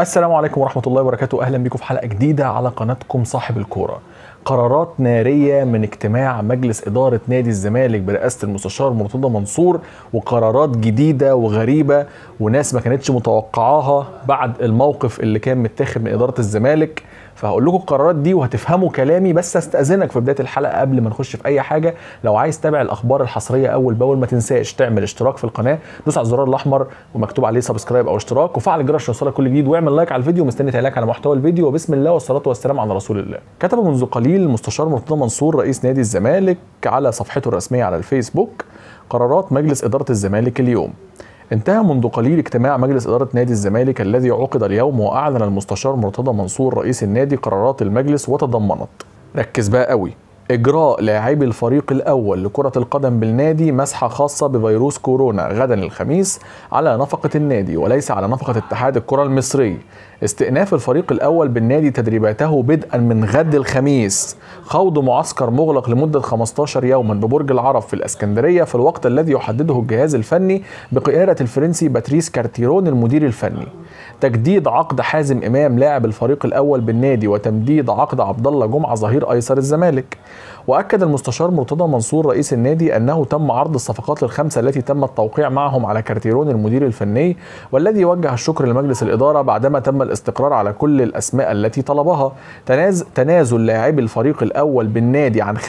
السلام عليكم ورحمة الله وبركاته أهلا بكم في حلقة جديدة على قناتكم صاحب الكورة قرارات نارية من اجتماع مجلس إدارة نادي الزمالك برئاسة المستشار مرتضى منصور وقرارات جديدة وغريبة وناس ما كانتش متوقعاها بعد الموقف اللي كان متاخد من إدارة الزمالك فهقول لكم القرارات دي وهتفهموا كلامي بس استاذنك في بدايه الحلقه قبل ما نخش في اي حاجه لو عايز تتابع الاخبار الحصريه اول باول ما تنساش تعمل اشتراك في القناه دوس على الزرار الاحمر ومكتوب عليه سبسكرايب او اشتراك وفعل الجرس عشان يوصلك كل جديد واعمل لايك على الفيديو مستني تعليقك على محتوى الفيديو وبسم الله والصلاه والسلام على رسول الله كتب منذ قليل المستشار مرتضى منصور رئيس نادي الزمالك على صفحته الرسميه على الفيسبوك قرارات مجلس اداره الزمالك اليوم انتهى منذ قليل اجتماع مجلس إدارة نادي الزمالك الذي عقد اليوم وأعلن المستشار مرتضى منصور رئيس النادي قرارات المجلس وتضمنت ركز بقى قوي إجراء لاعبي الفريق الأول لكرة القدم بالنادي مسحة خاصة بفيروس كورونا غدا الخميس على نفقة النادي وليس على نفقة اتحاد الكرة المصري استئناف الفريق الأول بالنادي تدريباته بدءا من غد الخميس خوض معسكر مغلق لمدة 15 يوما ببرج العرب في الأسكندرية في الوقت الذي يحدده الجهاز الفني بقيادة الفرنسي باتريس كارتيرون المدير الفني تجديد عقد حازم إمام لاعب الفريق الأول بالنادي وتمديد عقد عبد الله جمعة ظهير أيسر الزمالك واكد المستشار مرتضى منصور رئيس النادي انه تم عرض الصفقات الخمسه التي تم التوقيع معهم على كارتيرون المدير الفني والذي وجه الشكر لمجلس الاداره بعدما تم الاستقرار على كل الاسماء التي طلبها تناز تنازل لاعبي الفريق الاول بالنادي عن 50%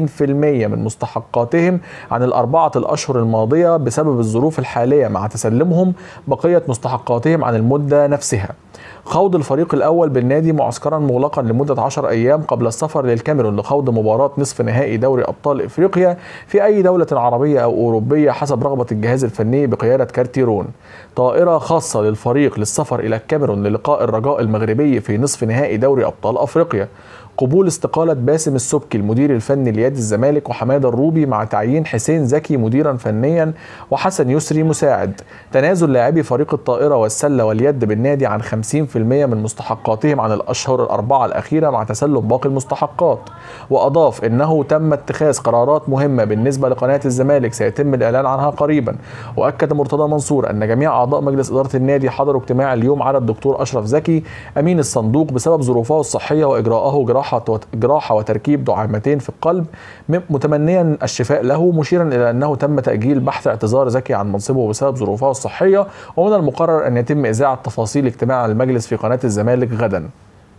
من مستحقاتهم عن الاربعه الاشهر الماضيه بسبب الظروف الحاليه مع تسلمهم بقيه مستحقاتهم عن المده نفسها خوض الفريق الأول بالنادي معسكرا مغلقا لمدة 10 أيام قبل السفر للكاميرون لخوض مباراة نصف نهائي دوري أبطال إفريقيا في أي دولة عربية أو أوروبية حسب رغبة الجهاز الفني بقيادة كارتيرون طائرة خاصة للفريق للسفر إلى الكاميرون للقاء الرجاء المغربي في نصف نهائي دوري أبطال أفريقيا قبول استقالة باسم السبكي المدير الفني لياد الزمالك وحمادة الروبي مع تعيين حسين زكي مديرا فنيا وحسن يسري مساعد تنازل لاعبي فريق الطائرة والسلة واليد بالنادي عن 50% من مستحقاتهم عن الأشهر الأربعة الأخيرة مع تسلم باقي المستحقات وأضاف أنه تم اتخاذ قرارات مهمة بالنسبة لقناة الزمالك سيتم الإعلان عنها قريبا وأكد مرتضى منصور أن جميع أعضاء مجلس إدارة النادي حضروا اجتماع اليوم على الدكتور أشرف زكي أمين الصندوق بسبب ظروفه الصحية وإجراءه جراحة جراحة وتركيب دعامتين في القلب متمنيا الشفاء له مشيرا إلى أنه تم تأجيل بحث اعتذار زكي عن منصبه بسبب ظروفه الصحية ومن المقرر أن يتم إذاعة تفاصيل اجتماع المجلس في قناة الزمالك غدا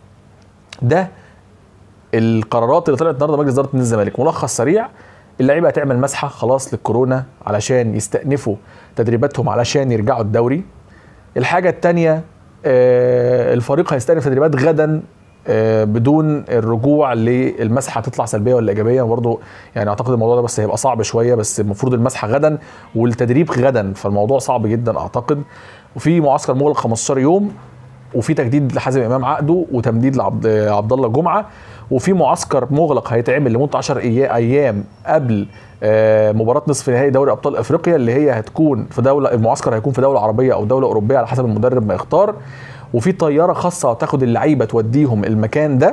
ده القرارات اللي طلعت النهارده مجلس اداره نادي الزمالك ملخص سريع اللعيبه هتعمل مسحه خلاص للكورونا علشان يستأنفوا تدريباتهم علشان يرجعوا الدوري الحاجه الثانيه الفريق هيستأنف تدريبات غدا بدون الرجوع للمسحه تطلع سلبيه ولا ايجابيه برضه يعني اعتقد الموضوع ده بس هيبقى صعب شويه بس المفروض المسحه غدا والتدريب غدا فالموضوع صعب جدا اعتقد وفي معسكر مغلق 15 يوم وفي تجديد لحازم امام عقده وتمديد لعبد عبد الله جمعه وفي معسكر مغلق هيتعمل لمده 10 ايام قبل مباراه نصف نهائي دوري ابطال افريقيا اللي هي هتكون في دوله المعسكر هيكون في دوله عربيه او دوله اوروبيه على حسب المدرب ما يختار وفي طياره خاصه تاخد اللعيبه توديهم المكان ده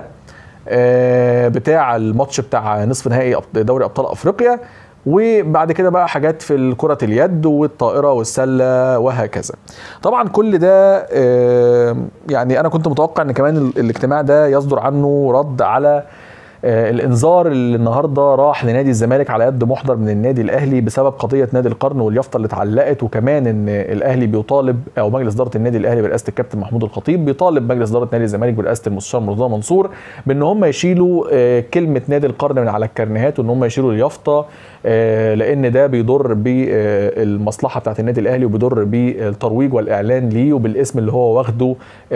بتاع الماتش بتاع نصف نهائي دوري ابطال افريقيا وبعد كده بقى حاجات في كرة اليد والطائرة والسلة وهكذا طبعا كل ده يعني أنا كنت متوقع أن كمان الاجتماع ده يصدر عنه رد على الانذار اللي النهارده راح لنادي الزمالك على يد محضر من النادي الاهلي بسبب قضيه نادي القرن واليافطه اللي اتعلقت وكمان ان الاهلي بيطالب او مجلس اداره النادي الاهلي برئاسه الكابتن محمود الخطيب بيطالب مجلس اداره نادي الزمالك برئاسه المستشار مرتضى منصور بان هم يشيلوا كلمه نادي القرن من على الكرنيهات وان هم يشيلوا اليافطه لان ده بيضر بالمصلحه بتاعت النادي الاهلي وبيضر بالترويج والاعلان ليه وبالاسم اللي هو واخده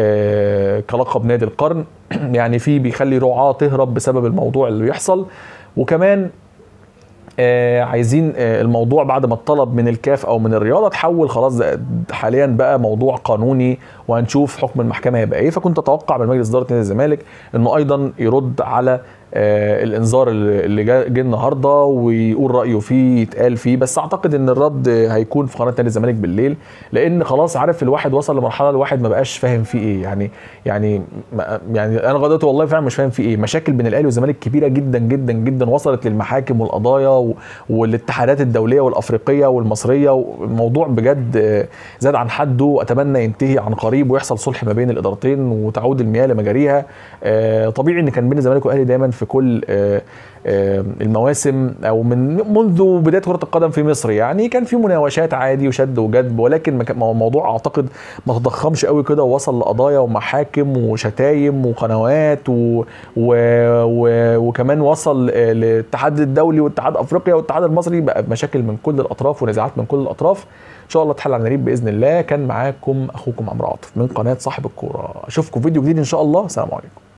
كلقب نادي القرن يعني في بيخلي رعاه تهرب بسبب الموضوع اللي يحصل وكمان آه عايزين آه الموضوع بعد ما اتطلب من الكاف او من الرياضه تحول خلاص حاليا بقى موضوع قانوني وهنشوف حكم المحكمه هيبقى ايه فكنت اتوقع من مجلس اداره نادي الزمالك انه ايضا يرد على آه الانذار اللي اللي جا- جه النهارده ويقول رايه فيه يتقال فيه بس اعتقد ان الرد هيكون في قناه نادي الزمالك بالليل لان خلاص عارف الواحد وصل لمرحله الواحد ما بقاش فاهم فيه ايه يعني يعني ما- يعني انا لغايه دلوقتي والله فعلا مش فاهم فيه ايه مشاكل بين الاهلي والزمالك كبيره جدا جدا جدا وصلت للمحاكم والقضايا و- والاتحادات الدوليه والافريقيه والمصريه والموضوع بجد آه، زاد عن حده واتمنى ينتهي عن قريب ويحصل صلح ما بين الادارتين وتعود المياه لمجاريها آه، طبيعي ان كان بين الزمالك والاهلي دايما في كل آه، آه، المواسم او من منذ بدايه كره القدم في مصر يعني كان في مناوشات عادي وشد وجذب ولكن ما كان- الموضوع اعتقد ما تضخمش قوي كده ووصل لقضايا ومحاكم وشتايم وقنوات و... و... و... وكمان وصل آه، للاتحاد الدولي واتحاد افريقيا والاتحاد المصري بقى مشاكل من كل الاطراف ونزاعات من كل الاطراف ان شاء الله تحل على قريب باذن الله كان معاكم اخوكم عمرو عاطف من قناه صاحب الكوره اشوفكم فيديو جديد ان شاء الله سلام عليكم